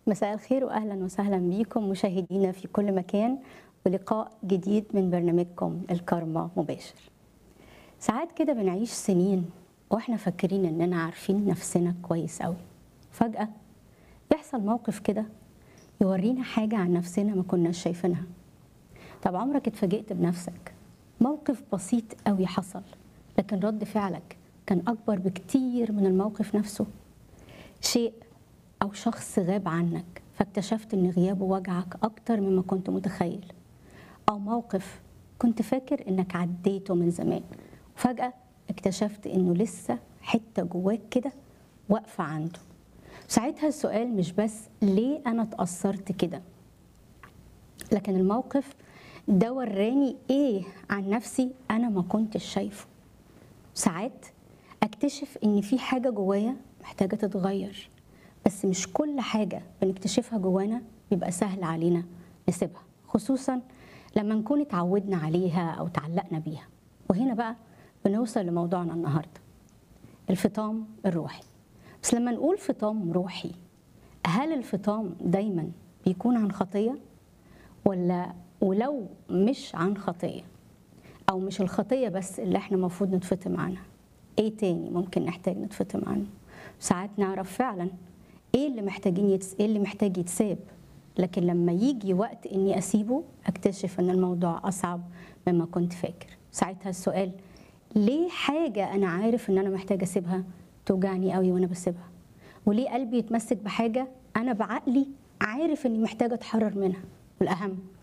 مساء الخير واهلا وسهلا بكم مشاهدينا في كل مكان ولقاء جديد من برنامجكم الكارما مباشر. ساعات كده بنعيش سنين واحنا فاكرين اننا عارفين نفسنا كويس قوي. فجأة يحصل موقف كده يورينا حاجة عن نفسنا ما كناش شايفينها. طب عمرك اتفاجئت بنفسك؟ موقف بسيط قوي حصل لكن رد فعلك كان أكبر بكتير من الموقف نفسه. شيء أو شخص غاب عنك فاكتشفت إن غيابه وجعك أكتر مما كنت متخيل أو موقف كنت فاكر إنك عديته من زمان وفجأة اكتشفت إنه لسه حتة جواك كده واقفة عنده ساعتها السؤال مش بس ليه أنا اتأثرت كده لكن الموقف ده وراني إيه عن نفسي أنا ما كنتش شايفه ساعات اكتشف ان في حاجه جوايا محتاجه تتغير بس مش كل حاجه بنكتشفها جوانا بيبقى سهل علينا نسيبها خصوصا لما نكون اتعودنا عليها او تعلقنا بيها وهنا بقى بنوصل لموضوعنا النهارده الفطام الروحي بس لما نقول فطام روحي هل الفطام دايما بيكون عن خطيه ولا ولو مش عن خطيه او مش الخطيه بس اللي احنا المفروض نتفطم عنها ايه تاني ممكن نحتاج نتفطم عنه ساعات نعرف فعلا ايه اللي محتاجين يتس... ايه اللي محتاج يتساب لكن لما يجي وقت اني اسيبه اكتشف ان الموضوع اصعب مما كنت فاكر ساعتها السؤال ليه حاجه انا عارف ان انا محتاج اسيبها توجعني قوي وانا بسيبها وليه قلبي يتمسك بحاجه انا بعقلي عارف اني محتاجه اتحرر منها والاهم